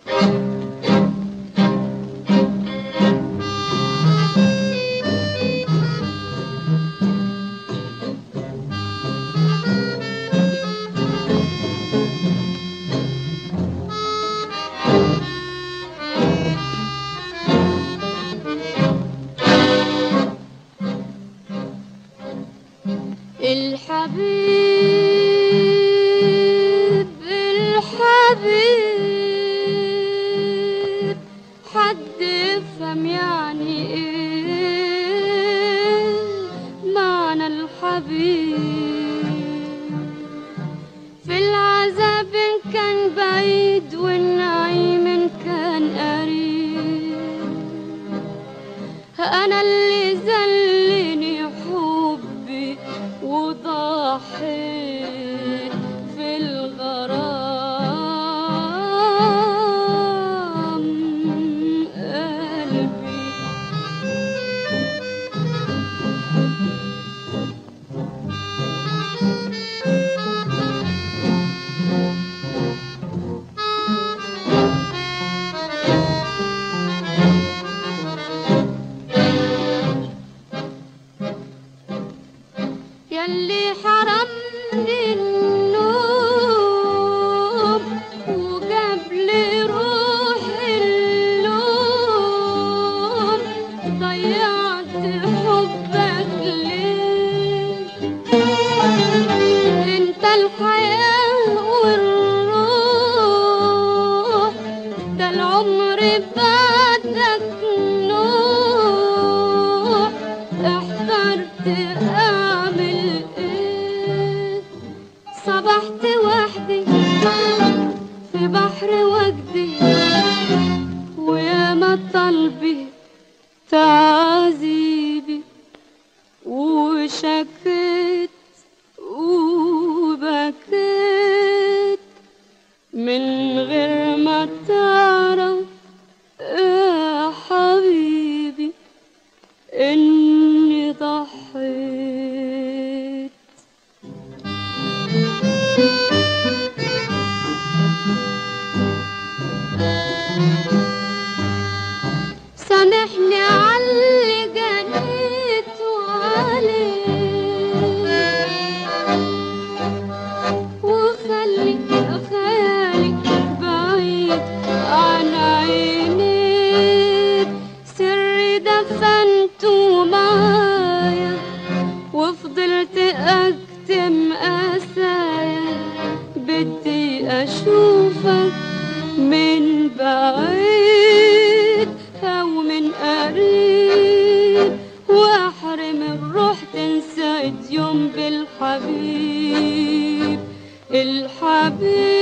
الحبيب الحبيب حد يفهم يعني ايه معنى الحبيب في العذاب إن كان بعيد والنعيم إن كان قريب أنا اللي زلني حبي وضحيت في الغرام قلبي يلي حرمني النوم وجاب لي روحي اللوم ضيعت حبك ليه انت الحياة والروح ده العمر بعدك نوح احترت اعمل ايه صبحت وحدي في بحر وجدي وياما طلبي تعذيبي وشكيت وبكيت من غير ما تعرف يا حبيبي إني ضحيت سامحني عاللي جنيت وعليه وخلي خيالك بعيد عن عينيك سري دفنته معايا وفضلت اكتم اسايا بدي اشوفك من بعيد او من قريب واحرم الروح تنسى يوم بالحبيب الحبيب